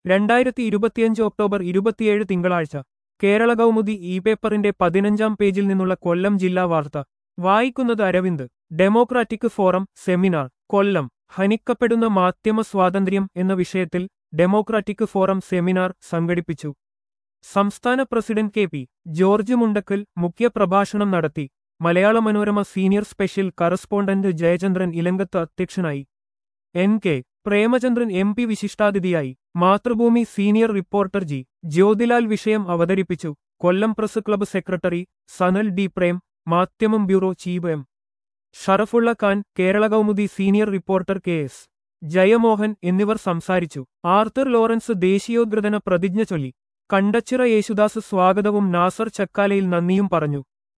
രണ്ടായിരത്തി ഇരുപത്തിയഞ്ച് ഒക്ടോബർ ഇരുപത്തിയേഴ് തിങ്കളാഴ്ച കേരള കൗമുദി ഇ പേപ്പറിന്റെ പതിനഞ്ചാം പേജിൽ നിന്നുള്ള കൊല്ലം ജില്ലാ വാർത്ത വായിക്കുന്നത് Aravind democratic forum seminar Kollam ഹനിക്കപ്പെടുന്ന മാധ്യമ സ്വാതന്ത്ര്യം എന്ന വിഷയത്തിൽ ഡെമോക്രാറ്റിക് ഫോറം സെമിനാർ സംഘടിപ്പിച്ചു സംസ്ഥാന president K P George Mundakkal മുഖ്യപ്രഭാഷണം നടത്തി Malayala Manorama senior special correspondent Jayachandran Elankath അധ്യക്ഷനായി N K Premachandran M P വിശിഷ്ടാതിഥിയായി Mathrubhumi senior reporter G Jyothilal വിഷയം അവതരിപ്പിച്ചു Kollam press club secretary Sanal D Prem Madhyamam bureau chief M Sharafulla Khan Kerala Kaumudi senior reporter K S Jayamohan എന്നിവർ സംസാരിച്ചു ആർത്തർ ലോറൻസ് ദേശീയോദ്ഗ്രഥന പ്രതിജ്ഞ ചൊല്ലി കണ്ടച്ചിറ യേശുദാസ് സ്വാഗതവും നാസർ ചക്കാലയിൽ നന്ദിയും പറഞ്ഞു